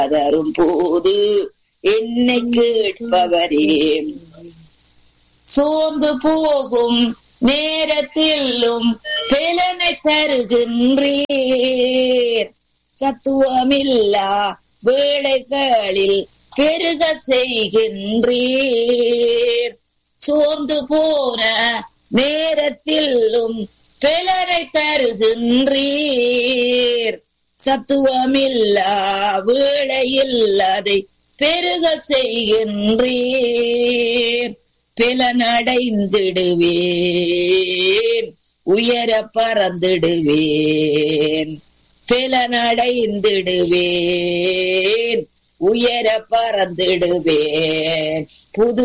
தரும் போது என்னை கேட்பவரே சோர்ந்து போகும் நேரத்திலும் பலனை தருகின்றீர் சத்துவமில்லா வேளைகளில் பெருக செய்கின்றீர் சோர்ந்து போன நேரத்திலும் பலனை தருகின்றீர் சத்துவமில்லா வேளையில் அதை பெருக செய்கின்றீர் பிலனடைந்திடுவேன் உயர பறந்திடுவேன் பிலனடைந்திடுவேன் உயர பறந்திடுவேன் புது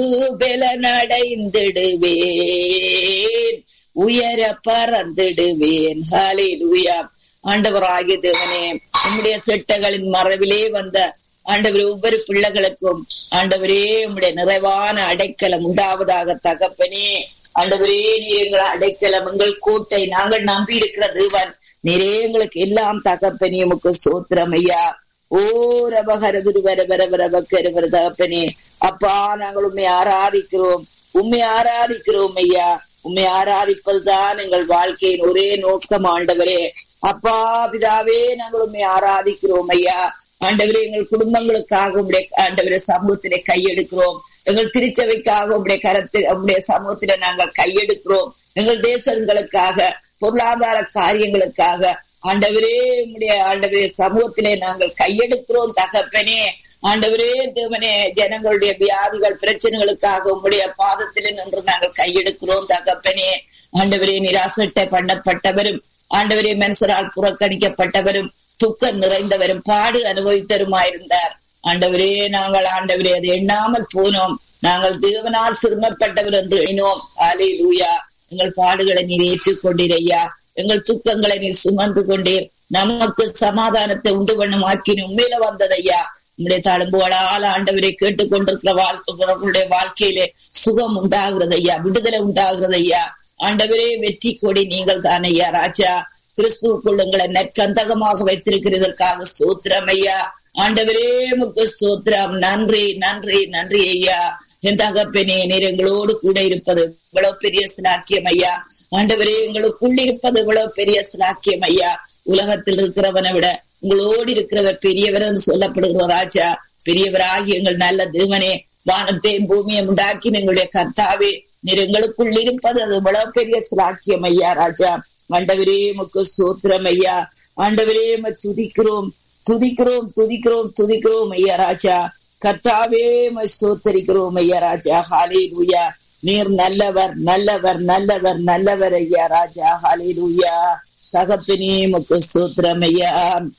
பலனடைந்திடுவேன் உயர பறந்திடுவேன் ஹalleluya ஆண்டவராகிய தேவனே உம்முடைய செட்டகளின் மறைவிலே வந்த ஆண்டவரே ஒவ்வொரு பிள்ளைகளுக்கும் ஆண்டவரே உம்முடைய நிறைவான அடைக்கலம் உண்டாவதாக தகப்பனே ஆண்டவரே நீர் எங்கள் அடைக்கலம் எங்கள் கோட்டை நாங்கள் நம்பி இருக்கிற தேவன் நீரே எங்களுக்கு எல்லாம் தகப்பனே உமக்கு சோத்திரம் ஐயா ஓ ரபகர குருவர வர வர பக்கர தகப்பனே அப்பா நாங்கள் உண்மை ஆராதிக்கிறோம் உண்மை ஆராதிக்கிறோம் ஐயா உண்மை ஆராதிப்பதுதான் எங்கள் வாழ்க்கையின் ஒரே நோக்கம் ஆண்டவரே அப்பா பிதாவே நாங்கள் உண்மை ஆராதிக்கிறோம் ஐயா ஆண்டவரே எங்கள் குடும்பங்களுக்காக உடைய ஆண்டவரே சமூகத்திலே கையெடுக்கிறோம் எங்கள் திருச்சபைக்காக உடைய கரத்தில் உடைய சமூகத்தில நாங்கள் கையெடுக்கிறோம் எங்கள் தேசங்களுக்காக பொருளாதார காரியங்களுக்காக ஆண்டவரே உடைய ஆண்டவரே சமூகத்திலே நாங்கள் கையெடுக்கிறோம் தகப்பனே ஆண்டவரே தேவனே ஜனங்களுடைய வியாதிகள் பிரச்சனைகளுக்காக உங்களுடைய பாதத்திலே நின்று நாங்கள் கையெடுக்கிறோம் தகப்பனே ஆண்டவரே நிராசட்டை பண்ணப்பட்டவரும் ஆண்டவரே மனுஷரால் புறக்கணிக்கப்பட்டவரும் துக்கம் நிறைந்தவரும் பாடு அனுபவித்தருமாயிருந்தார் ஆண்டவரே நாங்கள் ஆண்டவரே அதை எண்ணாமல் போனோம் நாங்கள் தேவனால் சிறுமப்பட்டவர் என்று எண்ணினோம் ஆலை லூயா எங்கள் பாடுகளை நீர் ஏற்றுக்கொண்டீரையா எங்கள் துக்கங்களை நீர் சுமந்து கொண்டீர் நமக்கு சமாதானத்தை உண்டு பண்ணும் ஆக்கின உண்மையில வந்ததையா உங்களுடைய தழும்புகளால் ஆண்டவரை கேட்டுக்கொண்டிருக்கிற வாழ்க்கை வாழ்க்கையிலே சுகம் உண்டாகிறது ஐயா விடுதலை உண்டாகிறது ஐயா ஆண்டவரே வெற்றி கொடி நீங்கள் தான் ஐயா ராஜா கிறிஸ்துவுக்குள் உங்களை நற்கந்தகமாக வைத்திருக்கிறதற்காக சூத்திரம் ஐயா ஆண்டவரே முக்கு சூத்திரம் நன்றி நன்றி நன்றி ஐயா என் தகப்பனே நீர் எங்களோடு கூட இருப்பது இவ்வளவு பெரிய சிலாக்கியம் ஐயா ஆண்டவரே எங்களுக்குள் இருப்பது இவ்வளவு பெரிய சிலாக்கியம் ஐயா உலகத்தில் இருக்கிறவனை விட உங்களோடு இருக்கிறவர் பெரியவர் என்று சொல்லப்படுகிற ராஜா பெரியவராகி எங்கள் நல்ல தேவனே வானத்தையும் பூமியை உண்டாக்கி எங்களுடைய கர்த்தாவே நீர் எங்களுக்குள் இருப்பது அது இவ்வளவு பெரிய சிலாக்கியம் ஐயா ராஜா ஆண்டவரே முக்கு சூத்திரம் ஐயா ஆண்டவரே துதிக்கிறோம் துதிக்கிறோம் துதிக்கிறோம் துதிக்கிறோம் ஐயா ராஜா கர்த்தாவே சோத்தரிக்கிறோம் ஐயா ராஜா ஹாலே லூயா நீர் நல்லவர் நல்லவர் நல்லவர் நல்லவர் ஐயா ராஜா ஹாலே லூயா தகப்பினே முக்கு சூத்திரம் ஐயா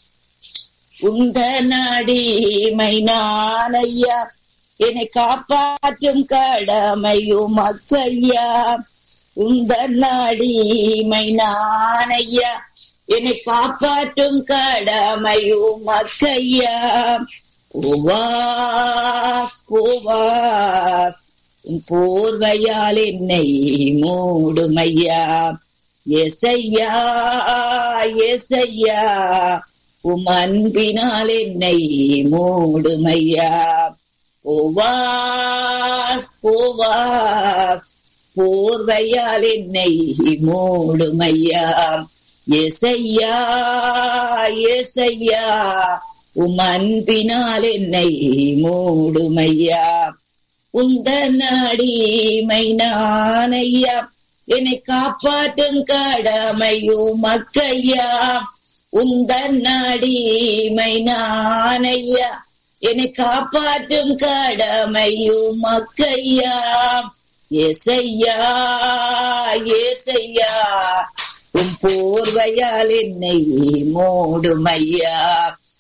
உந்த நாடிமை நான் ஐயா என்னை காப்பாற்றும் கடமையும் மக்கையா உந்த நாடிமை நான் ஐயா என்னை காப்பாற்றும் கடமையும் மக்கையா உவாஸ் பூவாஸ் போர்வையால் என்னை மூடுமையா எசையா எசையா உம் அன்பினால் என்னை மூடுமையா போவாஸ் போவாஸ் போர்வையால் என்னை மூடுமையா எசையா எசையா உம் அன்பினால் என்னை மூடுமையா உந்த நாடிமை நானையா என்னை காப்பாற்றும் கடமையும் மக்கையா உந்த நாடிமை நானையா என்னை காப்பாற்றும் கடமையும் மக்கையா எசையா ஏசையா உன் போர்வையால் என்னை மூடுமையா